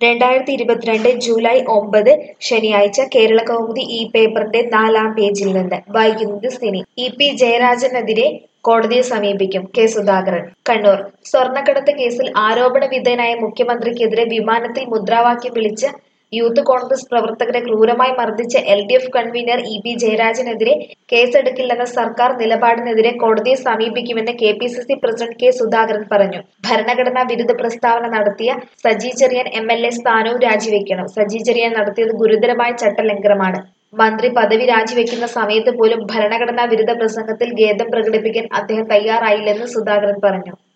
രണ്ടായിരത്തി ഇരുപത്തിരണ്ട് ജൂലൈ ഒമ്പത് ശനിയാഴ്ച കേരള കൗമുദി ഈ പേപ്പറിന്റെ നാലാം പേജിൽ നിന്ന് വായിക്കുന്നത് സിനി ഇ പി ജയരാജനെതിരെ കോടതിയെ സമീപിക്കും കെ സുധാകരൻ കണ്ണൂർ സ്വർണ്ണക്കടത്ത് കേസിൽ ആരോപണ വിധേയനായ മുഖ്യമന്ത്രിക്കെതിരെ വിമാനത്തിൽ മുദ്രാവാക്യം വിളിച്ച് യൂത്ത് കോൺഗ്രസ് പ്രവർത്തകരെ ക്രൂരമായി മർദ്ദിച്ച L D F convener E P ജയരാജനെതിരെ കേസെടുക്കില്ലെന്ന സർക്കാർ നിലപാടിനെതിരെ കോടതിയെ സമീപിക്കുമെന്ന് K P C C president K Sudhakaran പറഞ്ഞു ഭരണഘടനാ വിരുദ്ധ പ്രസ്താവന നടത്തിയ Saji Cherian M L A സ്ഥാനവും രാജിവെക്കണം സജി ചെറിയാൻ നടത്തിയത് ഗുരുതരമായ ചട്ടലംഘനമാണ് മന്ത്രി പദവി രാജിവെക്കുന്ന സമയത്ത് പോലും ഭരണഘടനാ വിരുദ്ധ പ്രസംഗത്തിൽ ഖേദം പ്രകടിപ്പിക്കാൻ അദ്ദേഹം തയ്യാറായില്ലെന്ന് സുധാകരൻ പറഞ്ഞു